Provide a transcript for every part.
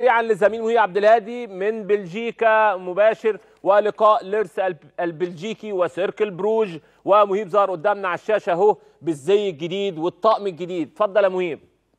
سريعا للزميل مهي عبد الهادي من بلجيكا مباشر ولقاء ليرس الب- البلجيكي وسيركل بروج ومهيب ظهر قدامنا على الشاشه اهو بالزي الجديد والطقم الجديد اتفضل يا مهيب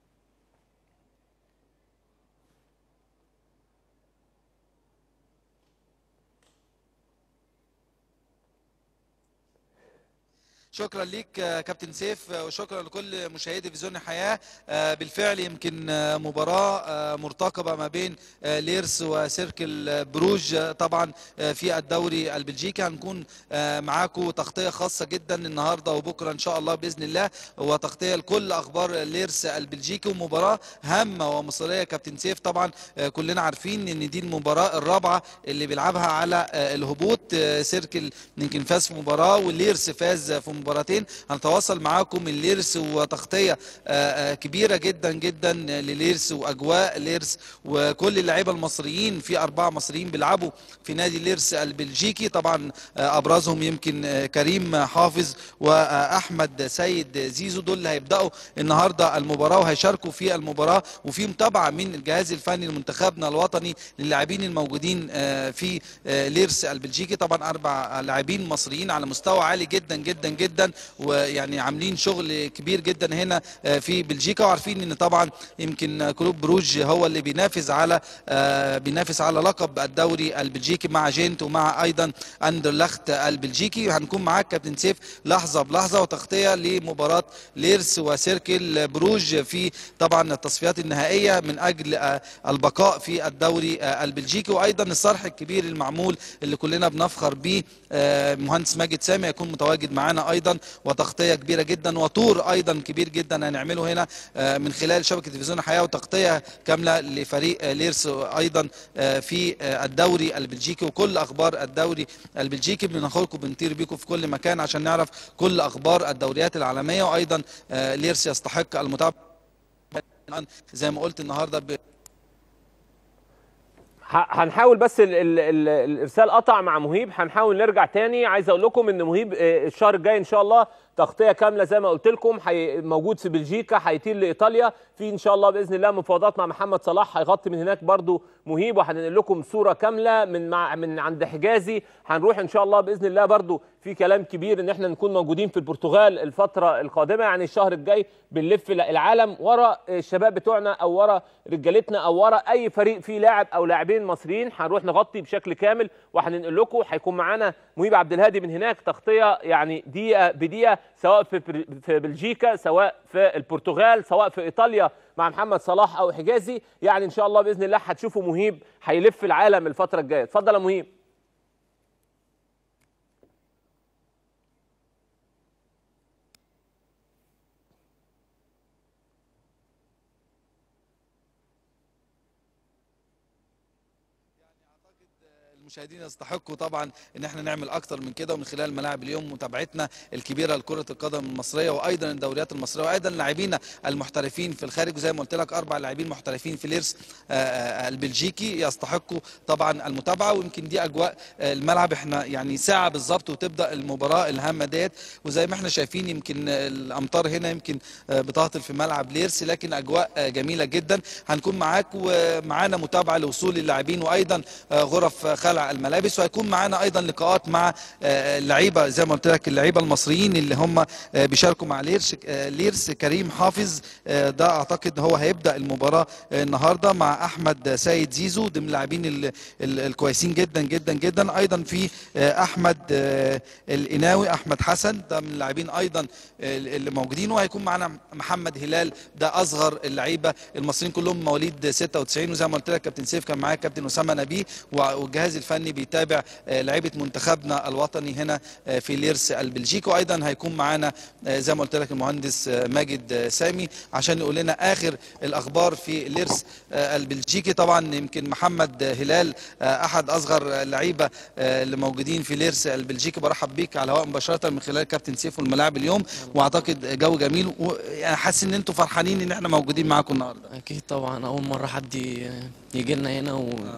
شكرا ليك آه، كابتن سيف آه، وشكرا لكل مشاهدي فيزيون الحياه آه، بالفعل يمكن آه، مباراه آه، مرتقبه ما بين آه، ليرس وسيركل آه، بروج آه، طبعا آه، في الدوري البلجيكي هنكون آه، معاكم تغطيه خاصه جدا النهارده وبكره ان شاء الله باذن الله وتغطيه لكل اخبار ليرس البلجيكي ومباراه هامه ومصيريه كابتن سيف طبعا آه، كلنا عارفين ان دي المباراه الرابعه اللي بيلعبها على آه، الهبوط آه، سيركل يمكن فاز في مباراه والليرس فاز في مباراتين هنتواصل معاكم الليرس وتغطيه آه، آه، كبيره جدا جدا لليرس واجواء ليرس وكل اللعيبه المصريين في اربعه مصريين بيلعبوا في نادي ليرس البلجيكي طبعا آه، ابرزهم يمكن آه، كريم حافظ واحمد سيد زيزو دول اللي هيبداوا النهارده المباراه وهيشاركوا في المباراه وفي متابعه من الجهاز الفني لمنتخبنا الوطني للاعبين الموجودين آه، في آه، ليرس البلجيكي طبعا اربع لاعبين مصريين على مستوى عالي جدا جدا جدا ويعني عاملين شغل كبير جدا هنا آه، في بلجيكا وعارفين ان طبعا يمكن كلوب بروج هو اللي بينافس على آه، بينافس على لقب الدوري البلجيكي مع جينت ومع ايضا اندرلخت البلجيكي هنكون معاك كابتن سيف لحظه بلحظه وتغطيه لمباراه ليرس وسيركل بروج في طبعا التصفيات النهائيه من اجل آه، البقاء في الدوري آه، البلجيكي وايضا الصرح الكبير المعمول اللي كلنا بنفخر به آه، مهندس ماجد سامي يكون متواجد معانا ايضا وتغطيه كبيره جدا وطور ايضا كبير جدا هنعمله هنا آه، من خلال شبكه تلفزيون الحياه وتغطيه كامله لفريق آه، ليرس ايضا آه، في آه، الدوري البلجيكي وكل اخبار الدوري البلجيكي بناخدكم بنطير بيكم في كل مكان عشان نعرف كل اخبار الدوريات العالميه وايضا آه، ليرس يستحق المتابعه زي ما قلت النهارده ب... ه- هنحاول بس ال ال ال الارسال قطع مع مهيب هنحاول نرجع تاني عايز اقول لكم ان مهيب آه، الشهر الجاي ان شاء الله تغطيه كامله زي ما قلت لكم حي... موجود في بلجيكا هيطير لايطاليا في ان شاء الله باذن الله مفاوضات مع محمد صلاح هيغطي من هناك برضو مهيب وهننقل لكم صوره كامله من مع من عند حجازي هنروح ان شاء الله باذن الله برضو في كلام كبير ان احنا نكون موجودين في البرتغال الفتره القادمه يعني الشهر الجاي بنلف العالم ورا الشباب بتوعنا او ورا رجالتنا او ورا اي فريق فيه لاعب او لاعبين مصريين هنروح نغطي بشكل كامل وهننقل لكم هيكون معانا مهيب عبد الهادي من هناك تغطيه يعني دقيقه بدقيقه سواء في بر- في بلجيكا سواء في البرتغال سواء في ايطاليا مع محمد صلاح او حجازي يعني ان شاء الله باذن الله هتشوفوا مهيب هيلف العالم الفتره الجايه اتفضل يا مهيب المشاهدين يستحقوا طبعا ان احنا نعمل اكتر من كده ومن خلال ملاعب اليوم متابعتنا الكبيره لكره القدم المصريه وايضا الدوريات المصريه وايضا لاعبينا المحترفين في الخارج وزي ما قلت لك اربع لاعبين محترفين في ليرس آه، آه، البلجيكي يستحقوا طبعا المتابعه ويمكن دي اجواء آه، الملعب احنا يعني ساعه بالظبط وتبدا المباراه الهامه ديت وزي ما احنا شايفين يمكن الامطار هنا يمكن آه، بتهطل في ملعب ليرس لكن اجواء آه، جميله جدا هنكون معاك ومعانا متابعه لوصول اللاعبين وايضا آه، غرف آه، خلع الملابس وهيكون معانا ايضا لقاءات مع آه، اللعيبه زي ما قلت لك اللعيبه المصريين اللي هم آه، بيشاركوا مع ليرس آه، ليرس كريم حافظ آه، ده اعتقد هو هيبدا المباراه آه، النهارده مع احمد سيد زيزو ده من اللاعبين ال- ال- الكويسين جدا جدا جدا ايضا في آه، احمد آه، القناوي احمد حسن ده من اللاعبين ايضا آه، اللي موجودين وهيكون معانا محمد هلال ده اصغر اللعيبه المصريين كلهم مواليد 96 وزي ما قلت لك كابتن سيف كان معايا كابتن اسامه نبيه وع- والجهاز الفني بيتابع آه، لعيبه منتخبنا الوطني هنا آه، في ليرس البلجيكي وايضا هيكون معانا آه، زي ما قلت لك المهندس آه، ماجد آه، سامي عشان يقول لنا اخر الاخبار في ليرس آه، البلجيكي طبعا يمكن محمد هلال آه، احد اصغر اللعيبه آه، اللي موجودين في ليرس البلجيكي برحب بيك على الهواء مباشره من خلال كابتن سيف والملاعب اليوم واعتقد جو جميل ويعني حاسس ان انتم فرحانين ان احنا موجودين معاكم النهارده اكيد طبعا اول مره حد يجي لنا هنا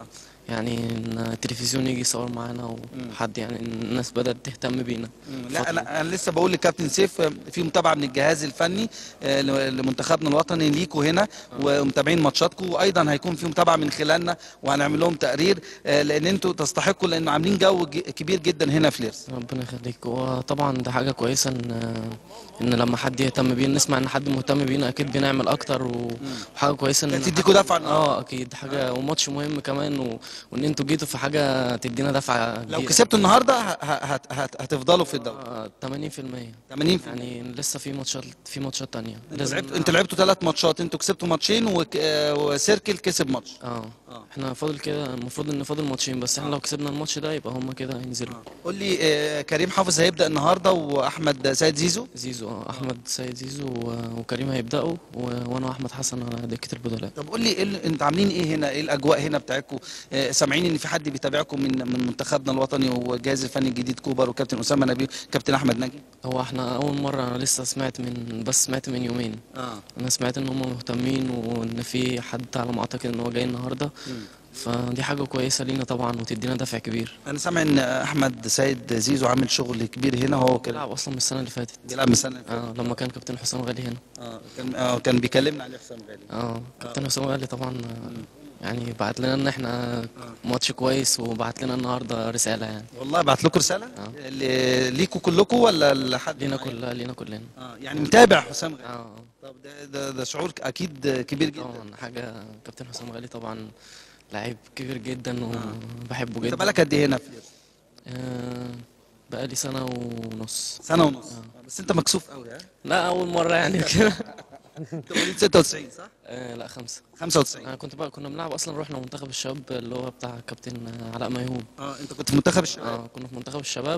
يعني ان التلفزيون يجي يصور معانا وحد يعني الناس بدأت تهتم بينا لا انا انا لسه بقول للكابتن سيف آه، في متابعه من الجهاز الفني آه، ل- لمنتخبنا الوطني ليكوا هنا ومتابعين ماتشاتكم وايضا هيكون في متابعه من خلالنا وهنعمل لهم تقرير آه، لان انتوا تستحقوا لان عاملين جو ج- كبير جدا هنا في ليرس ربنا يخليك وطبعا ده حاجة كويسة ان ان لما حد يهتم بينا نسمع ان حد مهتم بينا اكيد بنعمل اكتر و- وحاجة كويسة ان تديكوا دفعة اه اكيد حاجة وماتش مهم كمان و... وان انتوا جيتوا في حاجة تدينا دفعة لو كبيرة. كسبتوا النهارده ه- ه- هت- هت- هتفضلوا في الدوري آه، 80% 80 يعني لسه في ماتشات في ماتشات تانية انتوا لعبتوا انتوا لعبتوا ثلاث ماتشات انتوا كسبتوا ماتشين وك- آه، وسيركل كسب ماتش اه احنا فاضل كده المفروض ان فاضل ماتشين بس احنا لو كسبنا الماتش ده يبقى هما كده هينزلوا قول لي آه، كريم حافظ هيبدا النهارده واحمد سيد زيزو زيزو اه احمد سيد زيزو و- وكريم هيبداوا و... وانا واحمد حسن على دكه البدلاء طب قول لي ايه اللي- انتوا عاملين ايه هنا ايه الاجواء هنا بتاعتكم آه، سامعين ان في حد بيتابعكم من من منتخبنا الوطني والجهاز الفني الجديد كوبر وكابتن اسامه نبيل كابتن احمد نجي هو احنا اول مره انا لسه سمعت من بس سمعت من يومين اه انا سمعت ان هم مهتمين وان في حد على ما اعتقد ان هو جاي النهارده فدي حاجه كويسه لينا طبعا وتدينا دفع كبير انا سامع ان احمد سيد زيزو عامل شغل كبير هنا هو كده بيلعب اصلا من السنه اللي فاتت بيلعب من السنه اللي اه لما كان كابتن حسام غالي هنا اه كان اه كان بيكلمنا عليه حسام غالي اه كابتن حسام غالي طبعا آه، يعني بعت لنا ان احنا ماتش كويس وبعت لنا النهارده رساله يعني والله بعت لكم رساله آه. ل- ليكوا كلكم ولا لحد لينا معين؟ كل لينا كلنا اه يعني متابع حسام غالي اه طب ده ده, ده شعور اكيد كبير جدا طبعا حاجه كابتن حسام غالي طبعا لعيب كبير جدا وبحبه انت جدا بالك قد ايه هنا في ليرس؟ آه بقالي سنه ونص سنه ونص بس انت مكسوف قوي ها لا اول مره يعني كده انت مواليد 96 صح آه لا خمسه 95 انا كنت بقى كنا بنلعب اصلا رحنا منتخب الشباب اللي هو بتاع كابتن علاء ميهوب اه انت كنت في منتخب الشباب اه كنا في منتخب الشباب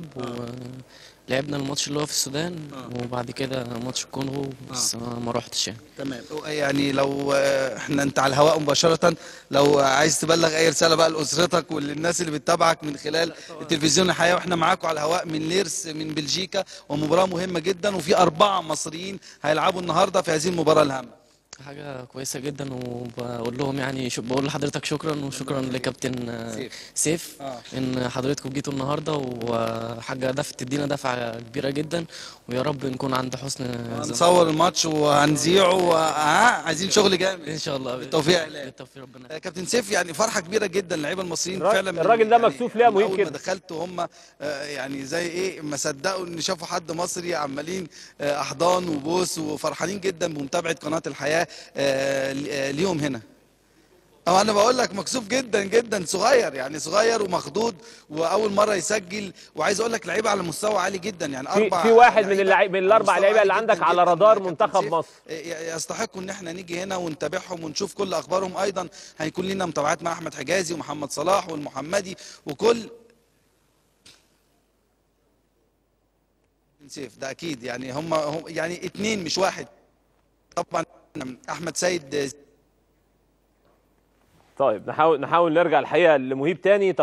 ولعبنا الماتش اللي هو في السودان وبعد كده ماتش الكونغو بس ما ما روحتش يعني تمام يعني لو آه، احنا انت على الهواء مباشرة لو عايز تبلغ اي رسالة بقى لأسرتك وللناس اللي بتتابعك من خلال التلفزيون الحياة واحنا معاكم على الهواء من ليرس من بلجيكا ومباراة مهمة جدا وفي أربعة مصريين هيلعبوا النهاردة في هذه المباراة الهامة حاجة كويسة جدا وبقول لهم يعني شو بقول لحضرتك شكرا وشكرا لكابتن آه، سيف. سيف آه. ان حضرتكم جيتوا النهارده وحاجة دفع تدينا دفعة كبيرة جدا ويا رب نكون عند حسن ظن. هنصور الماتش وهنذيعه وها عايزين شغل جامد ان شاء الله بالتوفيق يا إله. بالتوفيق ربنا آه، كابتن سيف يعني فرحه كبيره جدا اللعيبه المصريين الراجل- فعلا من- الراجل ده يعني مكسوف ليه يا من مهيب اول ما كده؟ دخلت وهم آه، يعني زي ايه ما صدقوا ان شافوا حد مصري عمالين آه، احضان وبوس وفرحانين جدا بمتابعه قناه الحياه آه، ل- آه، ليهم هنا اه انا بقول لك مكسوف جدا جدا صغير يعني صغير ومخضوض واول مره يسجل وعايز اقول لك لعيبه على مستوى عالي جدا يعني في اربع في واحد من لعيبة اللعيب من على الاربع مستوى لعيبه عالي اللي جداً عندك على جداً رادار كابتن منتخب سيف. مصر ي- يستحقوا ان احنا نيجي هنا ونتابعهم ونشوف كل اخبارهم ايضا هيكون لنا متابعات مع احمد حجازي ومحمد صلاح والمحمدي وكل سيف ده اكيد يعني هم هم يعني اتنين مش واحد طبعا احمد سيد طيب نحاول نحاول نرجع الحقيقه لمهيب تاني